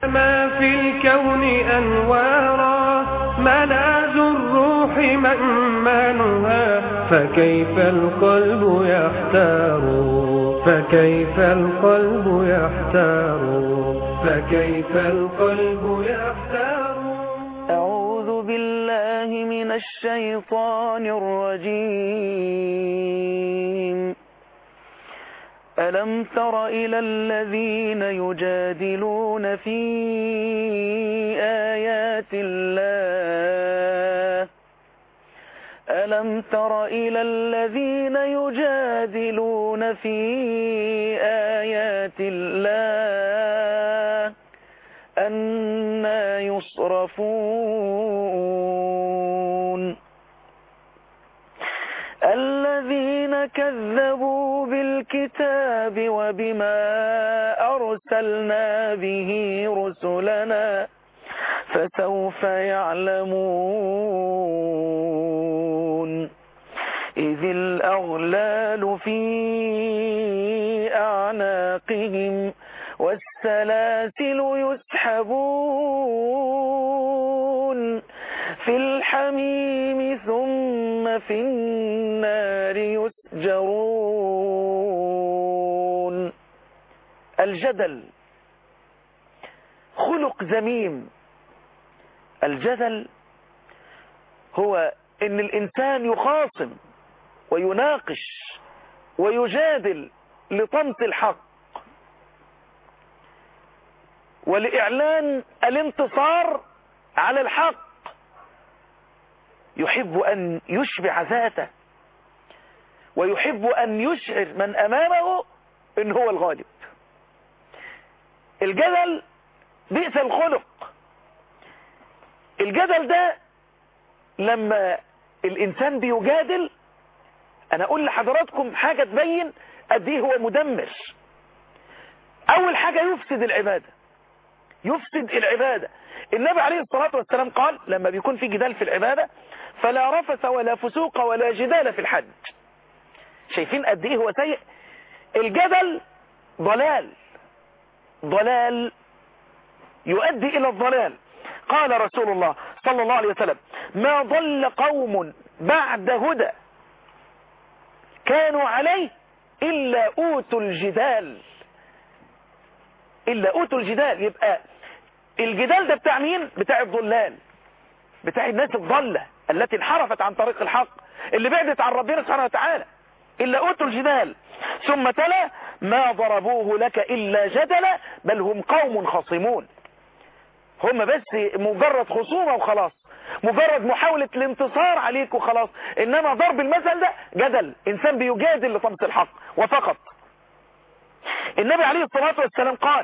ما في الكون أنوارا ملاذ الروح مأمانها فكيف القلب يحتار فكيف القلب يحتار فكيف القلب يحتار أعوذ بالله من الشيطان الرجيم ألم تر إلى الذين يجادلون في آيات الله ألم تر إلى الذين يجادلون في آيات الله أنا يصرفون الذين كذبوا بالكتاب وبما أرسلنا به رسلنا فسوف يعلمون إذ الأغلال في أعناقهم والسلاسل يسحبون في الحميم ثم في النار يسجرون الجدل خلق ذميم الجدل هو ان الانسان يخاصم ويناقش ويجادل لطمس الحق ولإعلان الانتصار على الحق يحب أن يشبع ذاته ويحب أن يشعر من أمامه إن هو الغالب الجدل بئس الخلق الجدل ده لما الإنسان بيجادل أنا أقول لحضراتكم حاجة تبين قد إيه هو مدمر أول حاجة يفسد العبادة يفسد العبادة النبي عليه الصلاة والسلام قال لما بيكون في جدال في العبادة فلا رفث ولا فسوق ولا جدال في الحج شايفين قد ايه هو سيء الجدل ضلال ضلال يؤدي الى الضلال قال رسول الله صلى الله عليه وسلم ما ضل قوم بعد هدى كانوا عليه إلا أوتوا الجدال إلا أوتوا الجدال يبقى الجدال ده بتاع مين بتاع الضلال بتاع الناس الضالة التي انحرفت عن طريق الحق اللي بعدت عن ربنا سبحانه وتعالى إلا أوتوا الجدال ثم تلا ما ضربوه لك إلا جدلا بل هم قوم خصمون هم بس مجرد خصومة وخلاص مجرد محاولة الانتصار عليك وخلاص إنما ضرب المثل ده جدل إنسان بيجادل لطمس الحق وفقط النبي عليه الصلاة والسلام قال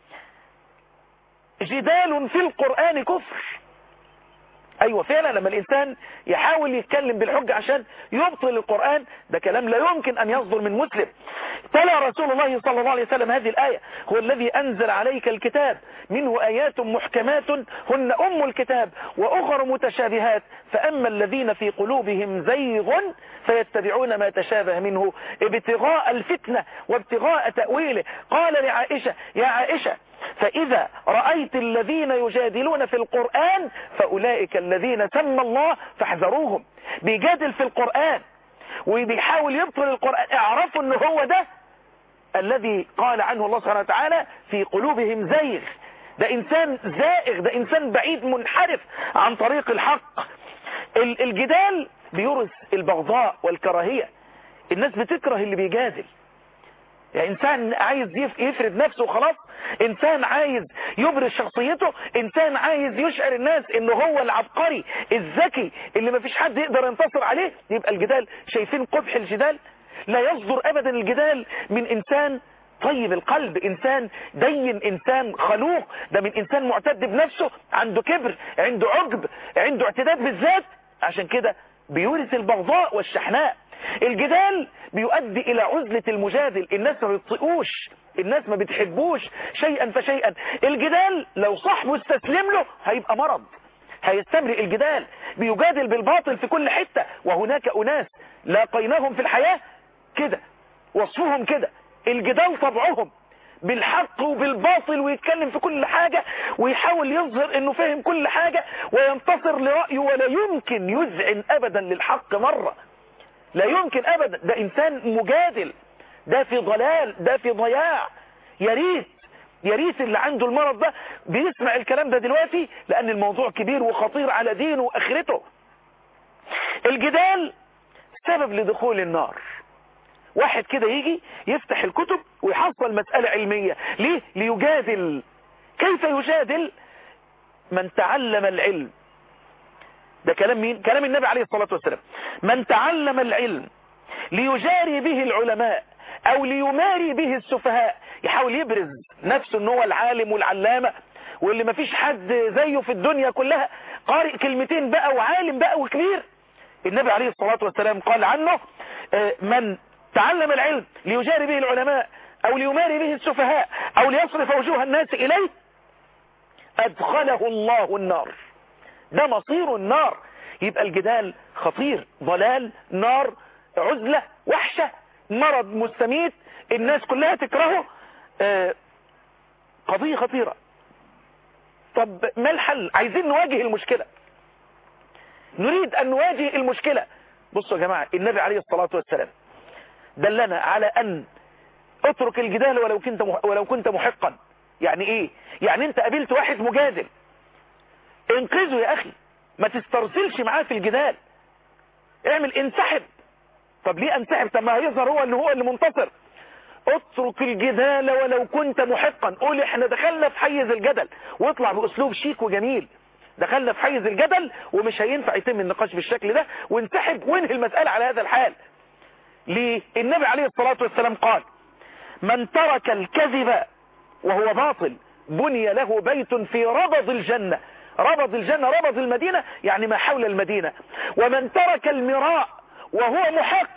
جدال في القرآن كفر ايوه فعلا لما الانسان يحاول يتكلم بالحجة عشان يبطل القرآن ده كلام لا يمكن ان يصدر من مسلم تلا رسول الله صلى الله عليه وسلم هذه الآية هو الذي انزل عليك الكتاب منه ايات محكمات هن ام الكتاب واخر متشابهات فاما الذين في قلوبهم زيغ فيتبعون ما تشابه منه ابتغاء الفتنة وابتغاء تأويله قال لعائشة يا عائشة فإذا رأيت الذين يجادلون في القرآن فأولئك الذين سمى الله فاحذروهم بيجادل في القرآن وبيحاول يبطل القرآن اعرفوا ان هو ده الذي قال عنه الله سبحانه وتعالى في قلوبهم زيغ ده انسان زائغ ده انسان بعيد منحرف عن طريق الحق الجدال بيورث البغضاء والكراهية الناس بتكره اللي بيجادل يعني انسان عايز يفرد نفسه وخلاص انسان عايز يبرز شخصيته انسان عايز يشعر الناس انه هو العبقري الذكي اللي مفيش حد يقدر ينتصر عليه يبقى الجدال شايفين قبح الجدال لا يصدر ابدا الجدال من انسان طيب القلب انسان دين انسان خلوق ده من انسان معتد بنفسه عنده كبر عنده عجب عنده اعتداد بالذات عشان كده بيورث البغضاء والشحناء الجدال بيؤدي الى عزلة المجادل الناس ما بتطيقوش الناس ما بتحبوش شيئا فشيئا الجدال لو صاحبه استسلم له هيبقى مرض هيستمرئ الجدال بيجادل بالباطل في كل حتة وهناك أناس لاقيناهم في الحياة كده وصفهم كده الجدال طبعهم بالحق وبالباطل ويتكلم في كل حاجة ويحاول يظهر انه فاهم كل حاجة وينتصر لرأيه ولا يمكن يذعن ابدا للحق مرة لا يمكن ابدا ده انسان مجادل ده في ضلال ده في ضياع يا ريت يا ريت اللي عنده المرض ده بيسمع الكلام ده دلوقتي لان الموضوع كبير وخطير على دينه واخرته الجدال سبب لدخول النار واحد كده يجي يفتح الكتب ويحصل مسألة علمية ليه؟ ليجادل كيف يجادل من تعلم العلم ده كلام مين؟ كلام النبي عليه الصلاة والسلام من تعلم العلم ليجاري به العلماء او ليماري به السفهاء يحاول يبرز نفسه ان هو العالم والعلامة واللي مفيش حد زيه في الدنيا كلها قارئ كلمتين بقى وعالم بقى وكبير النبي عليه الصلاة والسلام قال عنه من تعلم العلم ليجاري به العلماء او ليماري به السفهاء او ليصرف وجوه الناس اليه ادخله الله النار ده مصير النار يبقى الجدال خطير ضلال نار عزلة وحشة مرض مستميت الناس كلها تكرهه آه قضية خطيرة طب ما الحل عايزين نواجه المشكلة نريد ان نواجه المشكلة بصوا يا جماعة النبي عليه الصلاة والسلام دلنا على ان اترك الجدال ولو كنت ولو كنت محقا يعني ايه يعني انت قابلت واحد مجادل انقذه يا اخي ما تسترسلش معاه في الجدال اعمل انسحب طب ليه انسحب طب ما هيظهر هو اللي هو اللي منتصر اترك الجدال ولو كنت محقا قول احنا دخلنا في حيز الجدل واطلع باسلوب شيك وجميل دخلنا في حيز الجدل ومش هينفع يتم النقاش بالشكل ده وانسحب وانهي المسألة على هذا الحال ليه النبي عليه الصلاة والسلام قال من ترك الكذب وهو باطل بني له بيت في ربض الجنة ربض الجنة ربض المدينة يعني ما حول المدينة ومن ترك المراء وهو محق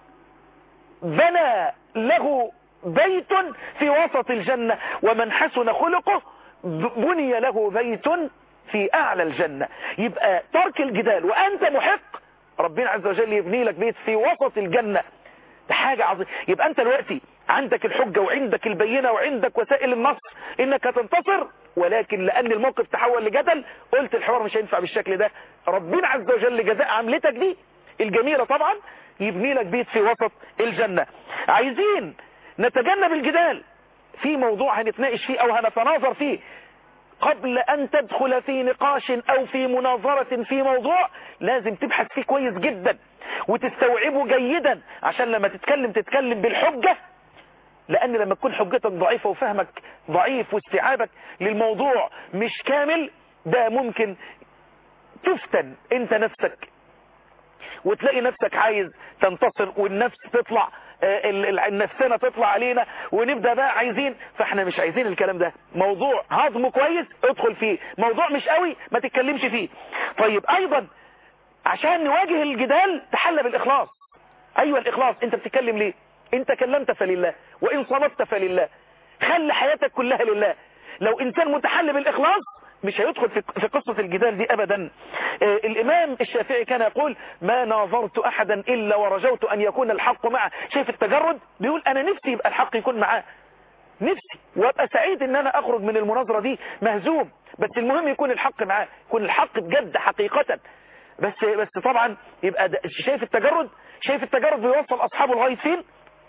بنى له بيت في وسط الجنة ومن حسن خلقه بني له بيت في أعلى الجنة يبقى ترك الجدال وأنت محق ربنا عز وجل يبني لك بيت في وسط الجنة ده حاجة عظيمة يبقى أنت دلوقتي عندك الحجة وعندك البينة وعندك وسائل النصر إنك هتنتصر ولكن لأن الموقف تحول لجدل قلت الحوار مش هينفع بالشكل ده ربنا عز وجل جزاء عملتك دي الجميلة طبعا يبني لك بيت في وسط الجنة عايزين نتجنب الجدال في موضوع هنتناقش فيه او هنتناظر فيه قبل ان تدخل في نقاش او في مناظرة في موضوع لازم تبحث فيه كويس جدا وتستوعبه جيدا عشان لما تتكلم تتكلم بالحجة لان لما تكون حجتك ضعيفة وفهمك ضعيف واستيعابك للموضوع مش كامل ده ممكن تفتن انت نفسك وتلاقي نفسك عايز تنتصر والنفس تطلع النفسنا تطلع علينا ونبدأ بقى عايزين فاحنا مش عايزين الكلام ده موضوع هضمه كويس ادخل فيه موضوع مش قوي ما تتكلمش فيه طيب ايضا عشان نواجه الجدال تحلى بالاخلاص ايوه الاخلاص انت بتتكلم ليه انت كلمت فلله وان صمت فلله خلي حياتك كلها لله لو انسان متحلى بالاخلاص مش هيدخل في قصة الجدال دي ابدا آه الامام الشافعي كان يقول ما ناظرت احدا الا ورجوت ان يكون الحق معه شايف التجرد بيقول انا نفسي يبقى الحق يكون معاه نفسي وابقى سعيد ان انا اخرج من المناظرة دي مهزوم بس المهم يكون الحق معاه يكون الحق بجد حقيقة بس بس طبعا يبقى شايف التجرد شايف التجرد بيوصل اصحابه لغايه فين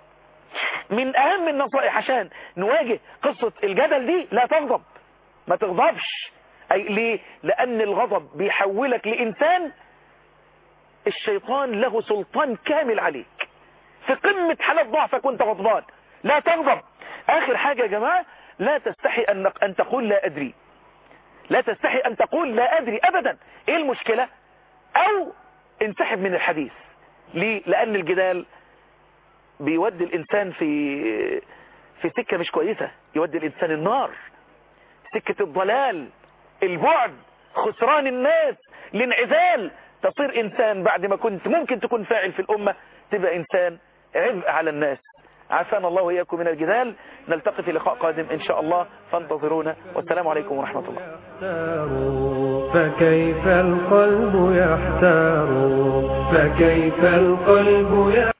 من اهم النصائح عشان نواجه قصة الجدل دي لا تغضب ما تغضبش أي ليه لأن الغضب بيحولك لإنسان الشيطان له سلطان كامل عليك في قمة حالات ضعفك وانت غضبان لا تغضب آخر حاجة يا جماعة لا تستحي أن, أن تقول لا أدري لا تستحي أن تقول لا أدري أبدا إيه المشكلة أو انسحب من الحديث ليه لأن الجدال بيودي الإنسان في في سكة مش كويسة يودي الإنسان النار سكة الضلال البعد خسران الناس الانعزال تصير انسان بعد ما كنت ممكن تكون فاعل في الامة تبقى انسان عبء على الناس عافانا الله وإياكم من الجدال نلتقي في لقاء قادم إن شاء الله فانتظرونا والسلام عليكم ورحمة الله فكيف القلب يحتار فكيف القلب يحتار